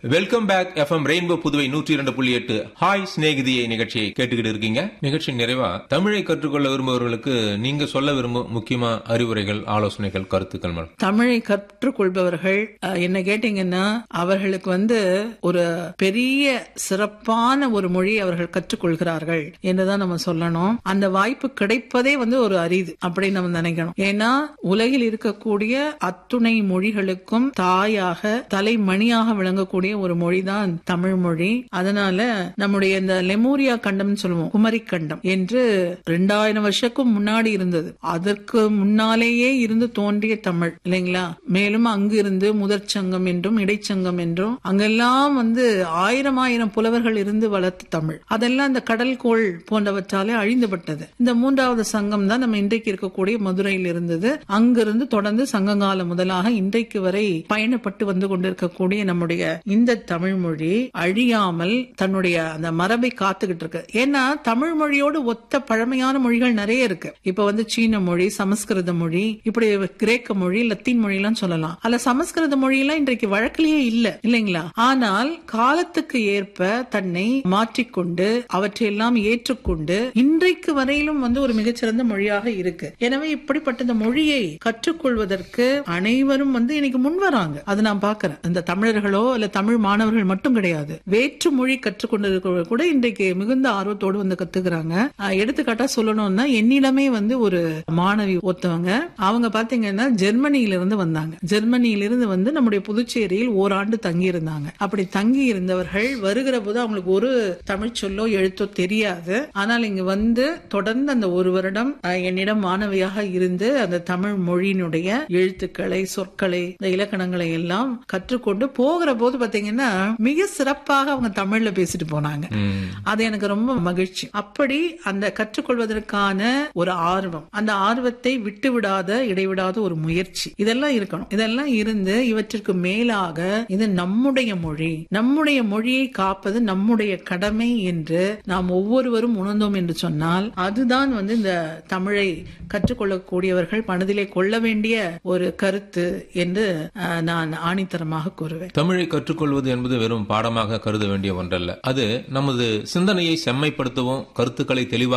Welcome back FM rainbow Puduvai நூற்றி இரண்டு புள்ளி எட்டு ஹாய் சிநேகிதியை நிகழ்ச்சியை கேட்டுக்கிட்டு இருக்கீங்க நிகழ்ச்சி நிறைவா தமிழை கற்றுக்கொள்ள விரும்புபவர்களுக்கு நீங்க சொல்ல விரும்பும் முக்கியமா அறிவுரைகள் ஆலோசனைகள் கருத்துக்கள் மேடம் தமிழை கற்றுக்கொள்பவர்கள் அஹ், என்ன கேட்டீங்கன்னா அவர்களுக்கு வந்து ஒரு பெரிய சிறப்பான ஒரு மொழி அவர்கள் கற்றுக்கொள்கிறார்கள் என்றுதான் நம்ம சொல்லணும் அந்த வாய்ப்பு கிடைப்பதே வந்து ஒரு அரிது அப்படின்னு நம்ம நினைக்கணும் ஏன்னா உலகில் இருக்கக்கூடிய அத்துணை மொழிகளுக்கும் தாயாக தலைமணியாக விளங்கக்கூடிய ஒரு மொழிதான் தமிழ் மொழி அதனால நம்முடைய இந்த லெமூரியா கண்டம் சொல்லுவோம் குமரி கண்டம் என்று ரெண்டாயிரம் வருஷத்துக்கும் முன்னாடி இருந்தது அதற்கு முன்னாலேயே இருந்து தோன்றிய தமிழ் இல்லைங்களா மேலும் அங்கு இருந்து முதற் சங்கம் என்றும் இடைச்சங்கம் என்றும் அங்கெல்லாம் வந்து ஆயிரம் ஆயிரம் புலவர்கள் இருந்து வளர்த்த தமிழ் அதெல்லாம் இந்த கடல் கோள் போன்றவற்றாலே அழிந்துபட்டது இந்த மூன்றாவது சங்கம் தான் நம்ம இன்றைக்கு இருக்கக்கூடிய மதுரையில் இருந்தது அங்கிருந்து தொடர்ந்து சங்ககாலம் முதலாக இன்றைக்கு வரை பயணப்பட்டு வந்து கொண்டிருக்கக்கூடிய நம்முடைய இந்த தமிழ் மொழி அழியாமல் தன்னுடைய அந்த மரபை காத்துக்கிட்டு இருக்கு ஏன்னா தமிழ் மொழியோடு ஒத்த பழமையான மொழிகள் நிறைய இருக்கு இப்ப வந்து சீன மொழி சமஸ்கிருத மொழி இப்படி கிரேக்க மொழி லத்தீன் மொழி எல்லாம் சொல்லலாம் அல்ல சமஸ்கிருத மொழி எல்லாம் இன்றைக்கு வழக்கிலேயே இல்ல இல்லைங்களா ஆனால் காலத்துக்கு ஏற்ப தன்னை மாற்றிக்கொண்டு அவற்றையெல்லாம் ஏற்றுக்கொண்டு இன்றைக்கு வரையிலும் வந்து ஒரு மிகச்சிறந்த மொழியாக இருக்கு எனவே இப்படிப்பட்ட இந்த மொழியை கற்றுக்கொள்வதற்கு அனைவரும் வந்து இன்னைக்கு முன் வராங்க அது நான் பாக்குறேன் இந்த தமிழர்களோ இல்ல தமிழ் மாணவர்கள் மட்டும் கிடையாது வேற்று மொழி கற்றுக்கொண்டிருக்கிறவர்கள் கூட இன்றைக்கு மிகுந்த ஆர்வத்தோடு வந்து கத்துக்கிறாங்க அஹ் எடுத்துக்காட்டா சொல்லணும்னா என்னிடமே வந்து ஒரு மாணவி ஒருத்தவங்க அவங்க பாத்தீங்கன்னா ஜெர்மனியில இருந்து வந்தாங்க ஜெர்மனியில இருந்து வந்து நம்முடைய புதுச்சேரியில் ஓராண்டு தங்கி இருந்தாங்க அப்படி தங்கி இருந்தவர்கள் வருகிற போது அவங்களுக்கு ஒரு தமிழ் சொல்லோ எழுத்தோ தெரியாது ஆனால் இங்க வந்து தொடர்ந்து அந்த ஒரு வருடம் அஹ், என்னிடம் மாணவியாக இருந்து அந்த தமிழ் மொழியினுடைய எழுத்துக்களை சொற்களை இந்த இலக்கணங்களை எல்லாம் கற்றுக்கொண்டு போகிற போது பாத்தீங்கன்னா மிக சிறப்பாக அவங்க தமிழ்ல பேசிட்டு போனாங்க ம். அது எனக்கு ரொம்ப மகிழ்ச்சி அப்படி அந்த கற்றுக்கொள்வதற்கான ஒரு ஆர்வம் அந்த ஆர்வத்தை விட்டு விடாத இடைவிடாத ஒரு முயற்சி இதெல்லாம் இருக்கணும் இதெல்லாம் இருந்து இவற்றிற்கு மேலாக இது நம்முடைய மொழி நம்முடைய மொழியை காப்பது நம்முடைய கடமை என்று நாம் ஒவ்வொருவரும் உணர்ந்தோம் என்று சொன்னால் அதுதான் வந்து இந்த தமிழை கற்றுக்கொள்ளக்கூடியவர்கள் மனதிலே கொள்ள வேண்டிய ஒரு கருத்து என்று அஹ், நான் ஆணித்தரமாக கூறுவேன் தமிழை கற்றுக்கொள்வது என்பது வெறும் பாடமாக கருத வேண்டிய ஒன்றல்ல அது நமது சிந்தனையை செம்மைப்படுத்தவும் கருத்துக்களை தெளிவாக